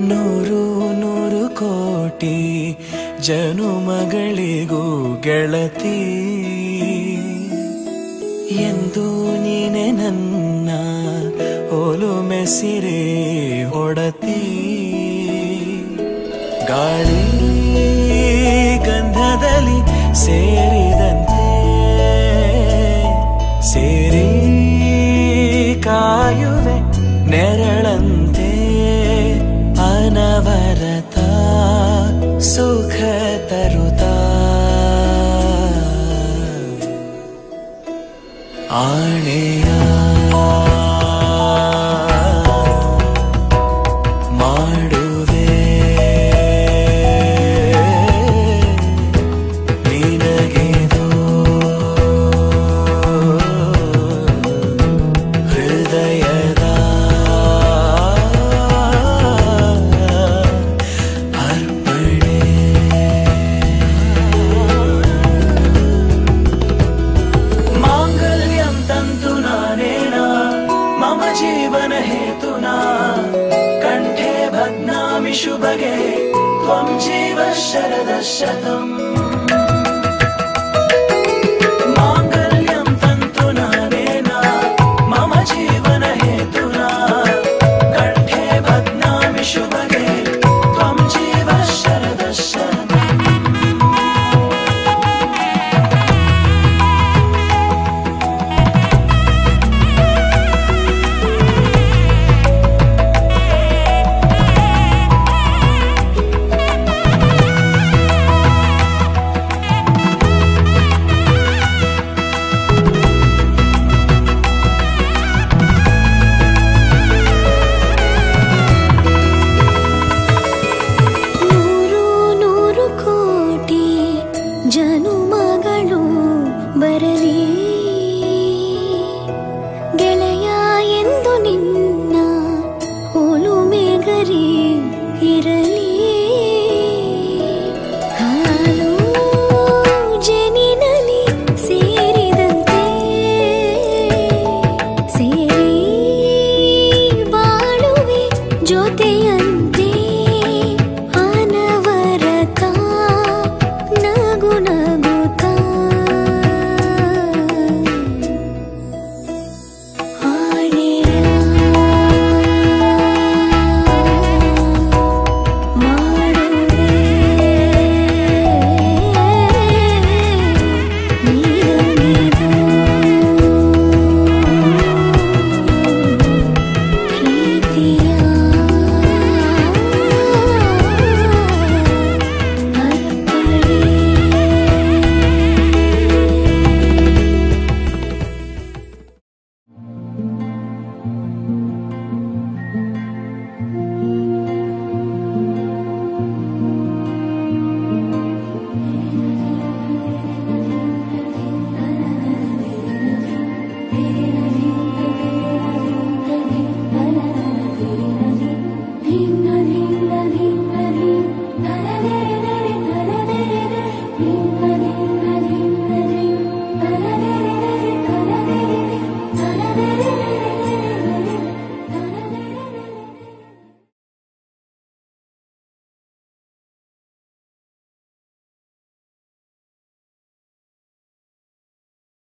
ನೂರು ನೂರು ಕೋಟಿ ಜನುಮಗಳಿಗೂ ಗೆಳತಿ ಎಂದು ನೀನೆ ನನ್ನ ಓಲು ಮೆಸಿರೆ ಹೊಡತಿ ಗಾಳಿ ಗಂಧದಲ್ಲಿ ಸೇರಿದಂತೆ ಸೇರಿ ಕಾಯುವೆ ನೆರಳಂತೆ ಅನವರತ ಸುಖ ತರುತ್ತಾ ಆಣೆಯ ಮಾಡುವೆ ನಿನಗೆದು ಹೃದಯದ ಅರ್ಪಣೆ माङ्गल्यं तन्तु नानेन मम जीवन हेतुना कण्ठे भग्नामि शुभगे त्वं जीव शरदः शतम् माङ्गल्यं तन्तु नानेन मम जीवन हेतुना कण्ठे भग्नामि शुभगे त्वं जीव शरदः शतम् ನೂರು ನೂರು ಕೋಟಿ ಜನು